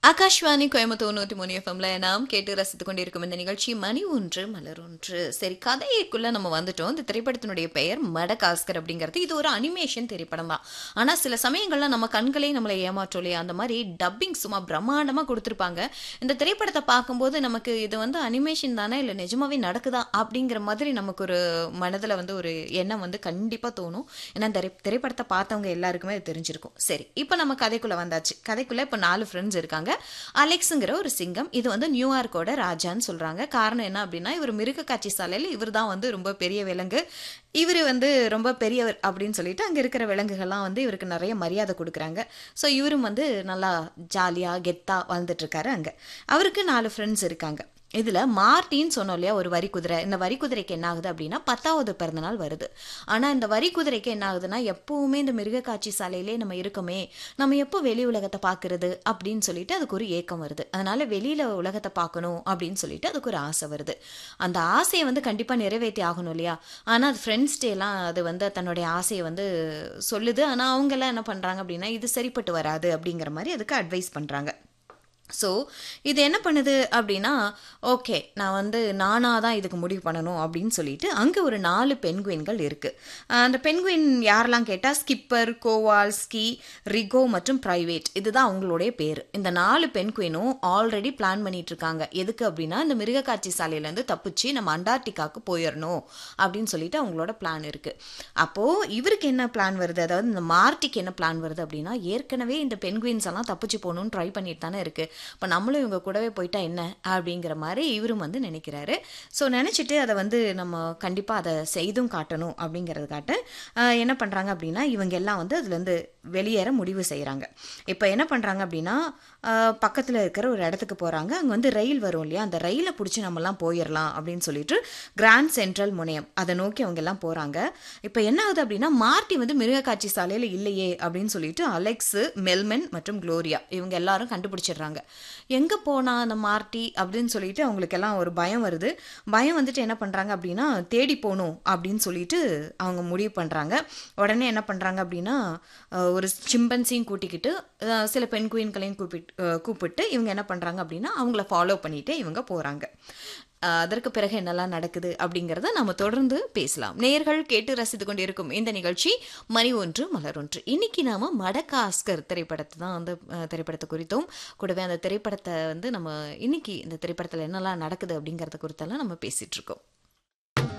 ஆகாஷ்வாணி கோயம்புத்தூர் நூற்றி மூணு எஃப்எம்ல நாம் கேட்டு ரசித்துக் கொண்டிருக்கும் இந்த நிகழ்ச்சி மணி ஒன்று மலர் ஒன்று சரி கதைக்குள்ள நம்ம வந்துட்டோம் இந்த திரைப்படத்தினுடைய பெயர் மடகாஸ்கர் அப்படிங்கிறது இது ஒரு அனிமேஷன் திரைப்படம் தான் ஆனால் சில சமயங்கள்ல நம்ம கண்களே நம்மளை ஏமாற்றும் இல்லையா அந்த மாதிரி டப்பிங் சும்மா பிரம்மாண்டமாக கொடுத்துருப்பாங்க இந்த திரைப்படத்தை பார்க்கும்போது நமக்கு இது வந்து அனிமேஷன் தானே இல்லை நிஜமாவே நடக்குதா அப்படிங்கிற மாதிரி நமக்கு ஒரு மனதில் வந்து ஒரு எண்ணம் வந்து கண்டிப்பாக தோணும் ஏன்னா திரை திரைப்படத்தை பார்த்தவங்க எல்லாருக்குமே அது தெரிஞ்சிருக்கும் சரி இப்போ நம்ம கதைக்குள்ளே வந்தாச்சு கதைக்குள்ளே இப்போ நாலு ஃப்ரெண்ட்ஸ் இருக்காங்க அலெக்ஸுங்கிற ஒரு சிங்கம் இது வந்து நியூயார்க்கோட ராஜான்னு சொல்கிறாங்க காரணம் என்ன அப்படின்னா இவர் மிருக காட்சி சாலையில் இவர் தான் வந்து ரொம்ப பெரிய விலங்கு இவர் வந்து ரொம்ப பெரியவர் அப்படின்னு சொல்லிட்டு அங்கே இருக்கிற விலங்குகள்லாம் வந்து இவருக்கு நிறைய மரியாதை கொடுக்குறாங்க ஸோ இவரும் வந்து நல்லா ஜாலியாக கெத்தாக வாழ்ந்துட்டுருக்காரு அங்கே அவருக்கு நாலு ஃப்ரெண்ட்ஸ் இருக்காங்க இதில் மார்டின்னு சொன்னோம் இல்லையா ஒரு வரி குதிரை இந்த வரி குதிரைக்கு என்ன ஆகுது அப்படின்னா பத்தாவது பிறந்த நாள் வருது ஆனால் இந்த வரி குதிரைக்கு என்ன ஆகுதுன்னா எப்பவுமே இந்த மிருக காட்சி சாலையிலே நம்ம இருக்கோமே நம்ம எப்போ வெளி உலகத்தை பார்க்கறது அப்படின்னு சொல்லிட்டு அதுக்கு ஒரு ஏக்கம் வருது அதனால வெளியில உலகத்தை பார்க்கணும் அப்படின்னு சொல்லிட்டு அதுக்கு ஒரு ஆசை வருது அந்த ஆசையை வந்து கண்டிப்பாக நிறைவேற்றி ஆகணும் இல்லையா ஆனால் அது ஃப்ரெண்ட்ஸ்டே எல்லாம் அது வந்து தன்னுடைய ஆசையை வந்து சொல்லுது ஆனால் அவங்கெல்லாம் என்ன பண்ணுறாங்க அப்படின்னா இது சரிப்பட்டு வராது அப்படிங்கிற மாதிரி அதுக்கு அட்வைஸ் பண்ணுறாங்க ஸோ இது என்ன பண்ணுது அப்படின்னா ஓகே நான் வந்து நானாக தான் இதுக்கு முடிவு பண்ணணும் அப்படின்னு சொல்லிட்டு அங்கே ஒரு நாலு பெண்குயின்கள் இருக்குது அந்த பெண்குயின் யாரெல்லாம் கேட்டால் ஸ்கிப்பர் கோவால்ஸ்கி ரிகோ மற்றும் ப்ரைவேட் இதுதான் அவங்களுடைய பேர் இந்த நாலு பெண்குயினும் ஆல்ரெடி பிளான் பண்ணிட்டு இருக்காங்க எதுக்கு அப்படின்னா இந்த மிருகக்காட்சி சாலையிலேருந்து தப்பிச்சு நம்ம அண்டார்டிகாவுக்கு போயிடணும் அப்படின்னு சொல்லிட்டு அவங்களோட பிளான் இருக்குது அப்போது இவருக்கு என்ன பிளான் வருது அதாவது இந்த மார்ட்டிக்கு என்ன பிளான் வருது அப்படின்னா ஏற்கனவே இந்த பெண்குயின்ஸ் எல்லாம் தப்பிச்சு போகணும்னு ட்ரை பண்ணிட்டு தானே இருக்குது இப்போ நம்மளும் இவங்க கூடவே போயிட்டா என்ன அப்படிங்கிற மாதிரி இவரும் வந்து நினைக்கிறாரு ஸோ நினச்சிட்டு அதை வந்து நம்ம கண்டிப்பாக அதை செய்தும் காட்டணும் அப்படிங்கிறது காட்ட என்ன பண்ணுறாங்க அப்படின்னா இவங்க எல்லாம் வந்து அதுலேருந்து வெளியேற முடிவு செய்கிறாங்க இப்போ என்ன பண்ணுறாங்க அப்படின்னா பக்கத்தில் இருக்கிற ஒரு இடத்துக்கு போகிறாங்க அங்கே வந்து ரயில் வரும் இல்லையா அந்த ரயிலை பிடிச்சி நம்மலாம் போயிடலாம் அப்படின்னு சொல்லிட்டு கிராண்ட் சென்ட்ரல் முனையம் அதை நோக்கி அவங்க எல்லாம் போகிறாங்க இப்போ என்ன ஆகுது அப்படின்னா மார்ட்டி வந்து மிருகக்காட்சி சாலையில் இல்லையே அப்படின்னு சொல்லிட்டு அலெக்ஸு மெல்மென் மற்றும் குளோரியா இவங்க எல்லாரும் கண்டுபிடிச்சிடுறாங்க எங்கே போனா அந்த மார்ட்டி அப்படின்னு சொல்லிட்டு அவங்களுக்கெல்லாம் ஒரு பயம் வருது பயம் வந்துட்டு என்ன பண்ணுறாங்க அப்படின்னா தேடி போகணும் அப்படின்னு சொல்லிட்டு அவங்க முடிவு பண்ணுறாங்க உடனே என்ன பண்ணுறாங்க அப்படின்னா ஒரு சிம்பன்சியும் கூட்டிக்கிட்டு சில பெண் குயின்களையும் கூப்பிட்டு கூப்பிட்டு இவங்க என்ன பண்ணுறாங்க அப்படின்னா அவங்கள ஃபாலோ பண்ணிட்டு இவங்க போகிறாங்க அதற்கு பிறகு என்னெல்லாம் நடக்குது அப்படிங்கிறத நம்ம தொடர்ந்து பேசலாம் நேர்கள் கேட்டு ரசித்து கொண்டிருக்கும் இந்த நிகழ்ச்சி மணி ஒன்று மலர் ஒன்று இன்னைக்கு நாம மடகாஸ்கர் திரைப்படத்தை தான் வந்து திரைப்படத்தை குறித்தும் கூடவே அந்த திரைப்படத்தை வந்து நம்ம இன்னைக்கு இந்த திரைப்படத்தில் என்னெல்லாம் நடக்குது அப்படிங்கிறத குறித்தெல்லாம் நம்ம பேசிட்டு இருக்கோம்